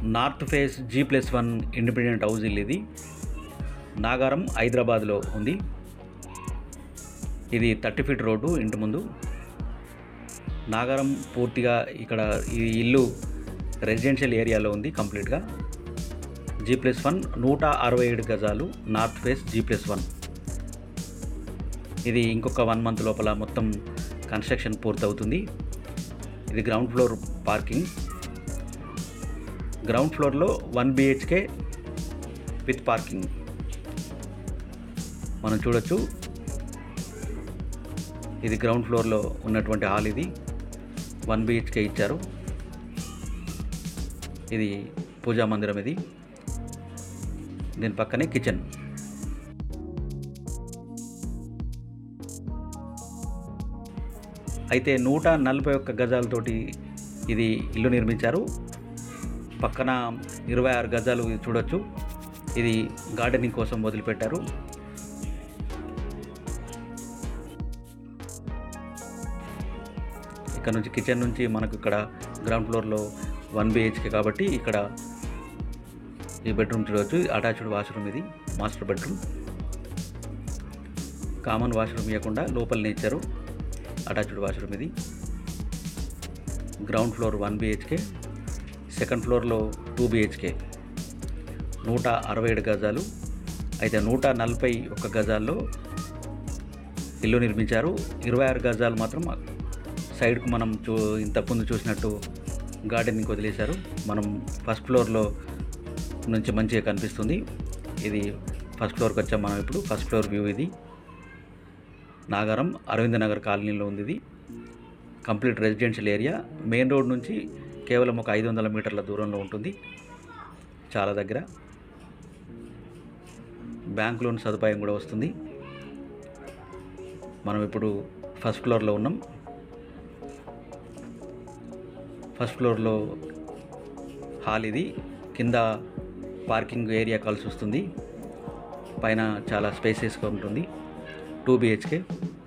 north face G plus one independent house ఇల్లు ఇది నాగారం హైదరాబాద్లో ఉంది ఇది థర్టీ ఫీట్ రోడ్డు ఇంటి ముందు నాగారం పూర్తిగా ఇక్కడ ఈ ఇల్లు రెసిడెన్షియల్ ఏరియాలో ఉంది కంప్లీట్గా జీ ప్లస్ వన్ నూట అరవై ఏడు గజాలు north face G plus one ఇది ఇంకొక వన్ మంత్ లోపల మొత్తం కన్స్ట్రక్షన్ పూర్తవుతుంది ఇది గ్రౌండ్ ఫ్లోర్ పార్కింగ్ గ్రౌండ్ ఫ్లోర్లో వన్ బిహెచ్కే విత్ పార్కింగ్ మనం చూడొచ్చు ఇది గ్రౌండ్ ఫ్లోర్లో ఉన్నటువంటి హాల్ ఇది వన్ బిహెచ్కే ఇచ్చారు ఇది పూజా మందిరం ఇది దీని పక్కనే కిచెన్ అయితే నూట నలభై ఒక్క గజాలతోటి ఇది ఇల్లు నిర్మించారు పక్కన ఇరవై ఆరు గజాలు చూడొచ్చు ఇది గార్డెనింగ్ కోసం వదిలిపెట్టారు ఇక్కడ నుంచి కిచెన్ నుంచి మనకు ఇక్కడ గ్రౌండ్ ఫ్లోర్లో వన్ బిహెచ్కే కాబట్టి ఇక్కడ ఈ బెడ్రూమ్ చూడవచ్చు అటాచ్డ్ వాష్రూమ్ ఇది మాస్టర్ బెడ్రూమ్ కామన్ వాష్రూమ్ ఇవ్వకుండా లోపలనే ఇచ్చారు అటాచ్డ్ వాష్రూమ్ ఇది ground floor one BHK second ఫ్లోర్లో టూ బిహెచ్కే నూట అరవై ఏడు గజాలు అయితే నూట నలభై ఒక్క గజాల్లో ఇల్లు నిర్మించారు ఇరవై ఆరు గజాలు మాత్రం సైడ్కు మనం చూ ఇంతకుముందు చూసినట్టు గార్డెనింగ్ వదిలేశారు మనం ఫస్ట్ ఫ్లోర్లో నుంచి మంచిగా కనిపిస్తుంది ఇది ఫస్ట్ ఫ్లోర్కి వచ్చాం మనం ఇప్పుడు ఫస్ట్ ఫ్లోర్ వ్యూ ఇది నాగారం అరవింద నగర్ కాలనీలో ఉంది ఇది complete residential area main road నుంచి కేవలం ఒక ఐదు వందల మీటర్ల దూరంలో ఉంటుంది చాలా దగ్గర బ్యాంక్ లోన్ సదుపాయం కూడా వస్తుంది మనం ఇప్పుడు ఫస్ట్ ఫ్లోర్లో ఉన్నాం ఫస్ట్ ఫ్లోర్లో హాల్ ఇది కింద పార్కింగ్ ఏరియా కలిసి వస్తుంది పైన చాలా స్పేసెస్గా ఉంటుంది టూ బిహెచ్కే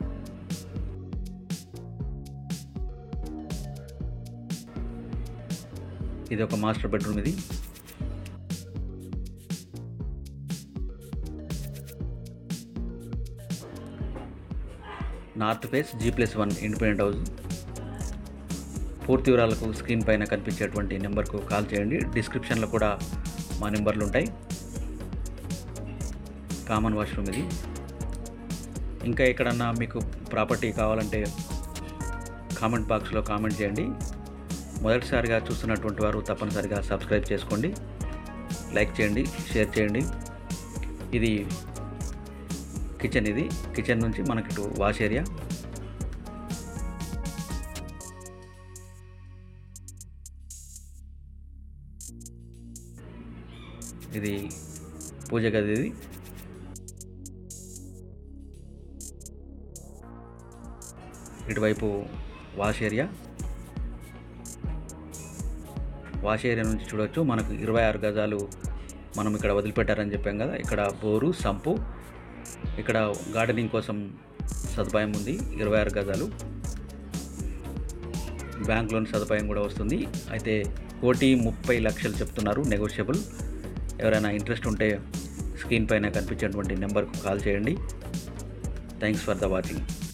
ఇది ఒక మాస్టర్ బెడ్రూమ్ ఇది north face G plus one independent house పూర్తి వివరాలకు స్క్రీన్ పైన కనిపించేటువంటి నెంబర్కు కాల్ చేయండి డిస్క్రిప్షన్లో కూడా మా నెంబర్లు ఉంటాయి కామన్ వాష్రూమ్ ఇది ఇంకా ఎక్కడన్నా మీకు ప్రాపర్టీ కావాలంటే కామెంట్ బాక్స్లో కామెంట్ చేయండి మొదటిసారిగా చూస్తున్నటువంటి వారు తప్పనిసరిగా సబ్స్క్రైబ్ చేసుకోండి లైక్ చేయండి షేర్ చేయండి ఇది కిచెన్ ఇది కిచెన్ నుంచి మనకి ఇటు వాష్ ఏరియా ఇది పూజ గది ఇది ఇటువైపు వాష్ ఏరియా వాష్ ఏరియా నుంచి చూడొచ్చు మనకు ఇరవై ఆరు గజాలు మనం ఇక్కడ వదిలిపెట్టారని చెప్పాం కదా ఇక్కడ బోరు సంపు ఇక్కడ గార్డెనింగ్ కోసం సదుపాయం ఉంది ఇరవై ఆరు గజాలు బ్యాంక్ లోన్ సదుపాయం కూడా వస్తుంది అయితే కోటి ముప్పై లక్షలు చెప్తున్నారు నెగోషియబుల్ ఎవరైనా ఇంట్రెస్ట్ ఉంటే స్క్రీన్ పైన కనిపించేటువంటి నెంబర్కు కాల్ చేయండి థ్యాంక్స్ ఫర్ ద వాచింగ్